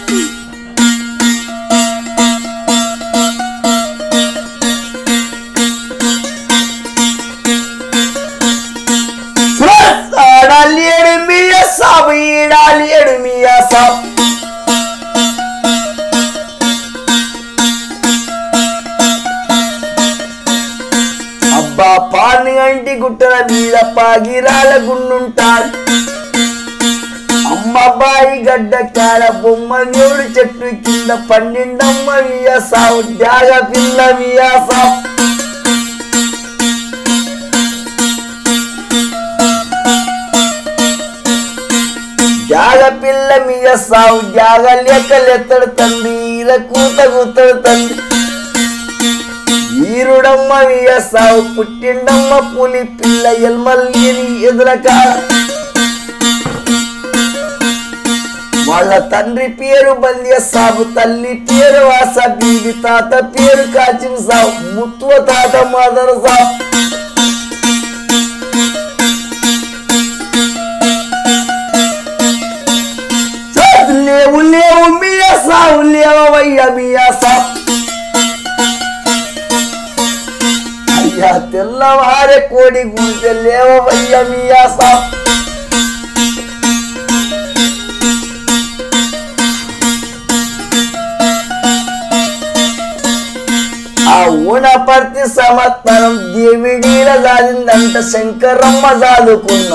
ఆడాలేడు మీయ సాబు ఈడాలేడు మీయ సాబు అబ్బా పాని గంటి గుట్టల మీద పాగిరాల గుండుంటాడు అమ్మబాయి గడ్డ కాడ బొమ్మ దేవుడి చెట్టు కింద పన్నెండమ్మ వియా సావు జాగ పిల్ల వియా సావు జాగ పిల్ల మీద సావు జాగ లెక్కలెత్తడు తండ్రి ఈర కూత కూతడు తండ్రి ఈరుడమ్మ వియ సావు పుట్టిండమ్మ పులి పిల్ల ఎల్మల్లిని ఎదురక వాళ్ళ తండ్రి పేరు బంద్య సాబు తల్లి పేరు వాస బీబి తాత పేరు కాచిం సావు ముత్తువ తాత మదర్ సాబు లేవు లేవు మియా సావు లేవయ్య మియా సావు అయ్యా తెల్లవారే కోడి గుంజ లేవయ్య మియా సావు ఆ ఊనపర్తి సంవత్సరం దేవిడీల జారిందంట శంకరమ్మ చదువుకున్న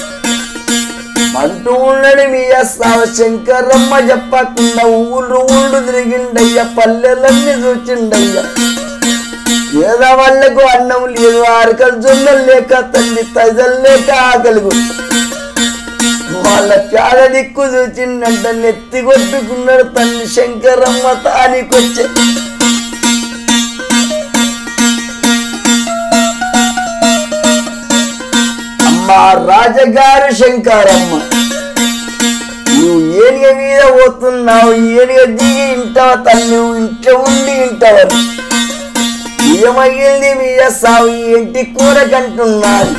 అంటూ ఉండడు మీ అస్సావ శంకరమ్మ చెప్పకుండా ఊళ్ళు ఊళ్ళు తిరిగిండయ్య పల్లెలన్నీ చూచిండయ్య ఏదో వాళ్ళకు అన్నం లేదు ఆరకలు జొన్నలు లేక తల్లి తజలు లేక ఆకలిగు వాళ్ళ పేద దిక్కు చూచిండంట నెత్తి కొట్టుకున్నాడు తల్లి శంకరమ్మ తానికొచ్చే అమ్మా రాజగారు శంకరమ్మ నువ్వు ఏనుగ మీద పోతున్నావు ఏనుగ దిగి ఇంటావు తల్లి నువ్వు ఇంట్లో ఉండి ఇంటవరు ఏమయ్యింది మీ సావు ఈ ఇంటి కూర కంటున్నారు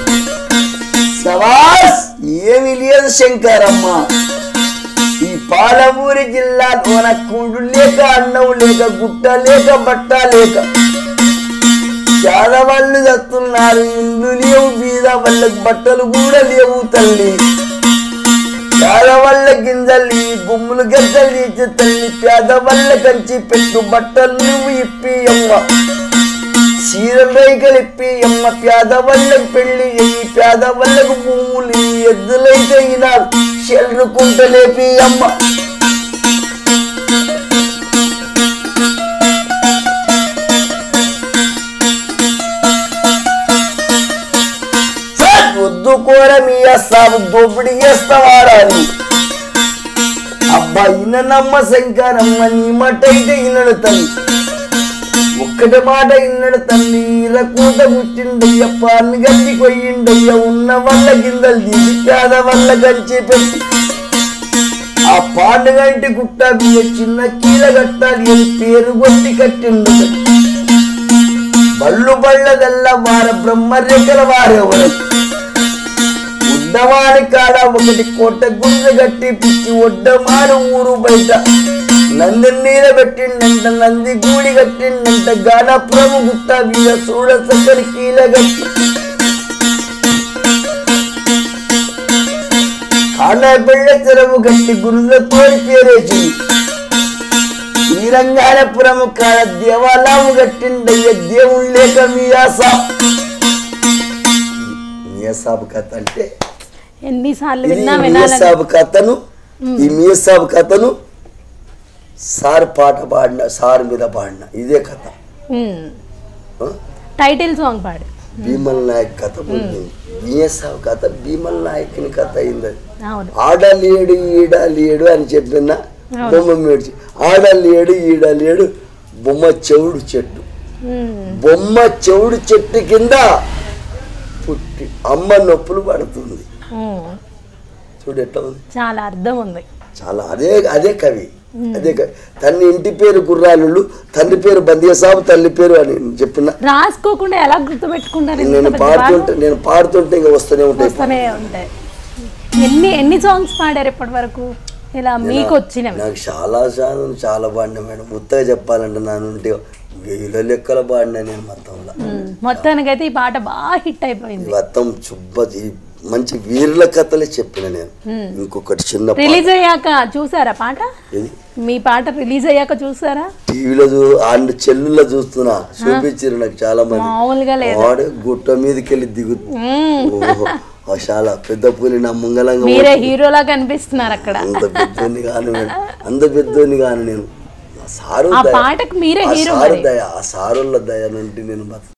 సవాస్ ఏమి లేదు శంకరమ్మ ఈ పాలమూరి జిల్లా కోన కుండు లేక అన్నం లేక గుట్ట లేక బట్ట లేక పేదవాళ్ళు చస్తున్నారు ఇల్లు లేవు బీద వాళ్ళకి బట్టలు కూడా లేవు తల్లి పేదవాళ్ళ గింజలు ఈ గుమ్ములు గద్దలు తీసి తల్లి పేదవాళ్ళ కంచి పెట్టు బట్టలు నువ్వు ఇప్పి అమ్మ చీరలు రైకలు ఇప్పి అమ్మ పేదవాళ్ళకి పెళ్లి అయ్యి పేదవాళ్ళకు భూములు ఈ ఎద్దులైతే ఈనాడు చెల్లుకుంట లేపి అమ్మ సార్, వద్దు కూర మీ సాబు దోపిడి చేస్తావాడాలి అబ్బా ఇన్నమ్మ శంకరమ్మ నీ మాట అయితే ఇన్నడు తల్లి ఒక్కటి మాట ఇన్నడు తల్లి ఇరకూట కూర్చుండయ్య పాన్ని గట్టి కొయ్యిండయ్య ఉన్న వల్ల గిందలు తీసి పేద వల్ల గంచి పెట్టి ఆ పాండు గంటి గుట్ట బియ్య చిన్న కీల కట్టాలి అని పేరు కొట్టి కట్టిండు బళ్ళు బళ్ళదల్ల వార బ్రహ్మరేఖల వారెవరు ఉద్దవాని కాడ ఒకటి కోట గుంజ గట్టి పిచ్చి ఒడ్డమారు ఊరు బయట నంది నీర పెట్టిండంట నంది గూడి కట్టిండంట గానపురము గుట్ట మీద చూడ సక్కరి కీల గట్టి కాన బిళ్ళ చెరవు గట్టి గురులతో పేరేసింది శ్రీరంగానపురము కాడ దేవాలయము కట్టిండయ్య దేవుడు లేక మీయాసా మీయాసాబు కథ అంటే ఎన్నిసార్లు ఇది విన్నా వినాలని మీయసాబు కథను ఈ మీయసాబు కథను సార్ పాట పాడిన సార్ మీద పాడిన ఇదే కథ ఉమ్. ఆ? టైటిల్ సాంగ్ పాడు భీమల్ నాయక్ కథ పుట్టింది మీయసాబు కథ భీమల్ నాయకుని కథ అయింది అది. అవును ఆడలేడు ఈడలేడు అని చెప్పిన బొమ్మ మేడ్చి ఆడలేడు ఈడలేడు బొమ్మ చెవుడు చెట్టు ఉమ్. బొమ్మ చెవుడు చెట్టు కింద పుట్టి అమ్మ నొప్పులు పడుతుంది ఉమ్. చూడు ఎట్లా ఉంది చాలా అర్థం ఉంది చాలా అదే అదే కవి అదే కవి తన ఇంటి పేరు గుర్రాలు తండ్రి పేరు బందియసాబు తల్లి పేరు అని చెప్పిన రాసుకోకుండా ఎలా గుర్తుపెట్టుకుంటారు ఇంత నేను పెద్ద పాడుతుంటే నేను పాడుతుంటే ఇంకా వస్తూనే బాగా? ఉంటాయి వస్తూనే ఉంటాయి ఎన్ని ఎన్ని సాంగ్స్ పాడారు ఇప్పటి వరకు ఇలా మీకు వచ్చినవి నాకు చాలా చాలా చాలా పాడినా మేడం ముత్తగా చెప్పాలంటే నా నుండి వేల లెక్కల పాడినా నేను మొత్తంలో ఉమ్, మొత్తానికైతే ఈ పాట బాగా హిట్ అయిపోయింది మొత్తం చుబ్బ ఈ మంచి వీరుల కథలే చెప్పిన నేను ఇంకొకటి చిన్న పాట. రిలీజ్ అయ్యాక చూసారా పాట ఇది మీ పాట రిలీజ్ అయ్యాక చూసారా టీవీలో చూ అండ్ చెల్లుల్లో చూస్తున్నా చూపించారు నాకు చాలా మంది మామూలుగా లేదు వాడు గుట్ట మీదకి వెళ్ళి దిగు ఉమ్, ఓహో ఆ చాలా పెద్ద పులి నా ముంగలంగా మీరే హీరోలా కనిపిస్తున్నారు అక్కడ అంత పెద్దోని కాను నేను అంత పెద్దోని కాను నేను ఆ సారు ఆ దయ పాటకు మీరే ఆ హీరో సారు మరి దయ ఆ సారుల దయ నుండి నేను బతుకు